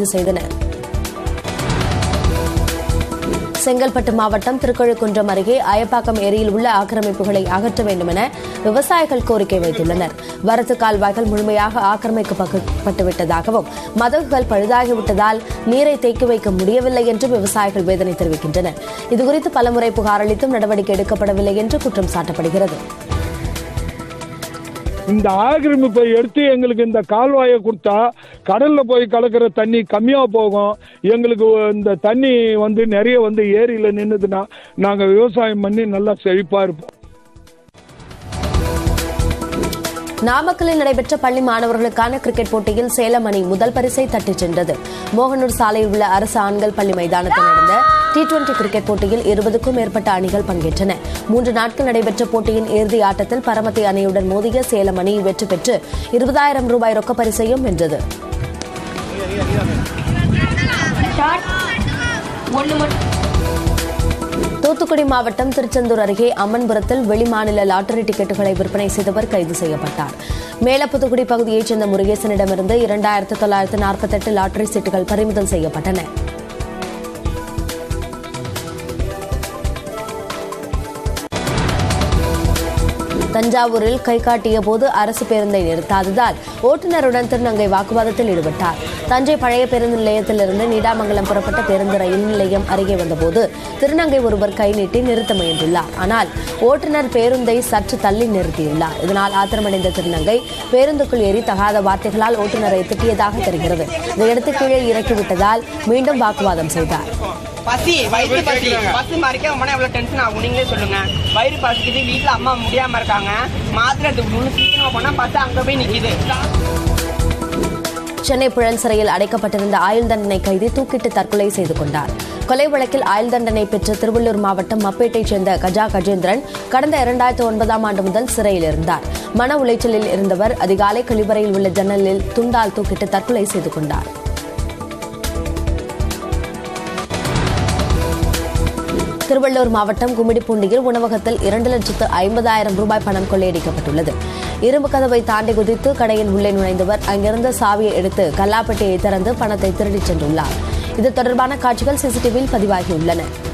கைது செய்தனர் செங்கல்பட்டு மாவட்டம் திருக்கழுக்குன்றம் அருகே அயப்பாக்கம் ஏரியில் உள்ள ஆக்கிரமிப்புகளை அகற்ற வேண்டும் என விவசாயிகள் கோரிக்கை வைத்துள்ளனர் வரத்து கால்வாய்கள் முழுமையாக ஆக்கிரமிக்கப்பட்டுவிட்டதாகவும் மதகுகள் பழுதாகிவிட்டதால் நீரை தேக்கி வைக்க முடியவில்லை என்று விவசாயிகள் வேதனை தெரிவிக்கின்றனர் இதுகுறித்து பலமுறை புகார் அளித்தும் நடவடிக்கை எடுக்கப்படவில்லை என்று குற்றம் சாட்டப்படுகிறது இந்த ஆக்கிரமிப்பை எடுத்து எங்களுக்கு இந்த கால்வாயை கொடுத்தா கடல்ல போய் கலக்கிற தண்ணி கம்மியா போகும் எங்களுக்கு இந்த தண்ணி வந்து நிறைய வந்து ஏரியில நின்றுதுன்னா நாங்க விவசாயம் பண்ணி நல்லா செழிப்பா இருப்போம் நாமக்கல்லில் நடைபெற்ற பள்ளி மாணவர்களுக்கான கிரிக்கெட் போட்டியில் சேலம் அணி முதல் பரிசை தட்டிச் சென்றது மோகனூர் சாலையில் உள்ள அரசு ஆண்கள் பள்ளி மைதானத்தில் நடந்த டி டுவெண்டி கிரிக்கெட் போட்டியில் இருபதுக்கும் மேற்பட்ட அணிகள் பங்கேற்றன மூன்று நாட்கள் நடைபெற்ற போட்டியின் இறுதி ஆட்டத்தில் பரமத்தி அணியுடன் மோதிய சேலம் அணி வெற்றி பெற்று இருபதாயிரம் ரூபாய் ரொக்க பரிசையும் வென்றது தூத்துக்குடி மாவட்டம் திருச்செந்தூர் அருகே அம்மன்புரத்தில் வெளிமாநில லாட்டரி டிக்கெட்டுகளை விற்பனை செய்தவர் கைது செய்யப்பட்டார் மேலப்புதுக்குடி பகுதியைச் சேர்ந்த முருகேசனிடமிருந்து இரண்டாயிரத்து தொள்ளாயிரத்து நாற்பத்தெட்டு லாட்டரி சீட்டுகள் பறிமுதல் செய்யப்பட்டன தஞ்சாவூரில் கை காட்டிய போது அரசு பேருந்தை நிறுத்தாததால் ஓட்டுநருடன் திருநங்கை வாக்குவாதத்தில் ஈடுபட்டார் தஞ்சை பழைய பேருந்து நிலையத்திலிருந்து நீடாமங்கலம் புறப்பட்ட பேருந்து ரயில் நிலையம் அருகே வந்தபோது திருநங்கை ஒருவர் கை நீட்டி நிறுத்த முயன்றுள்ளார் ஆனால் ஓட்டுநர் பேருந்தை சற்று தள்ளி நிறுத்தியுள்ளார் இதனால் ஆத்திரமடைந்த திருநங்கை பேருந்துக்குள் ஏறி தகாத வார்த்தைகளால் ஓட்டுநரை திட்டியதாக தெரிகிறது இதையடுத்து கீழே இறக்கிவிட்டதால் மீண்டும் வாக்குவாதம் செய்தார் பசி வயிறு பசி பஸ் மறைக்க போனா எவ்வளவு டென்ஷன் ஆகும் நீங்களே சொல்லுங்க வயிறு பசிக்குது வீட்டுல அம்மா முடியாம இருக்காங்க மாத்திரை எடுத்து முழு சீக்கிரமா போனா பஸ் அங்க போய் நிக்குது சென்னை புழல் சிறையில் அடைக்கப்பட்டிருந்த ஆயுள் தண்டனை கைதி தூக்கிட்டு தற்கொலை செய்து கொண்டார் கொலை வழக்கில் ஆயுள் தண்டனை பெற்ற திருவள்ளூர் மாவட்டம் மப்பேட்டைச் சேர்ந்த கஜா கஜேந்திரன் கடந்த இரண்டாயிரத்து ஒன்பதாம் ஆண்டு முதல் சிறையில் இருந்தார் மன உளைச்சலில் இருந்தவர் அதிகாலை கழிவறையில் உள்ள ஜன்னலில் துண்டால் தூக்கிட்டு தற்கொலை செய்து கொண்டார் திருவள்ளூர் மாவட்டம் கும்மிடிப்பூண்டியில் உணவகத்தில் இரண்டு லட்சத்து ஐம்பதாயிரம் ரூபாய் பணம் கொள்ளையடிக்கப்பட்டுள்ளது இரும்பு கதவை தாண்டி குதித்து கடையின் உள்ளே நுழைந்தவர் அங்கிருந்த சாவியை எடுத்து கல்லாப்பட்டியை திறந்து பணத்தை திருடிச் சென்றுள்ளார் இது தொடர்பான காட்சிகள் சிசிடிவியில் பதிவாகியுள்ளன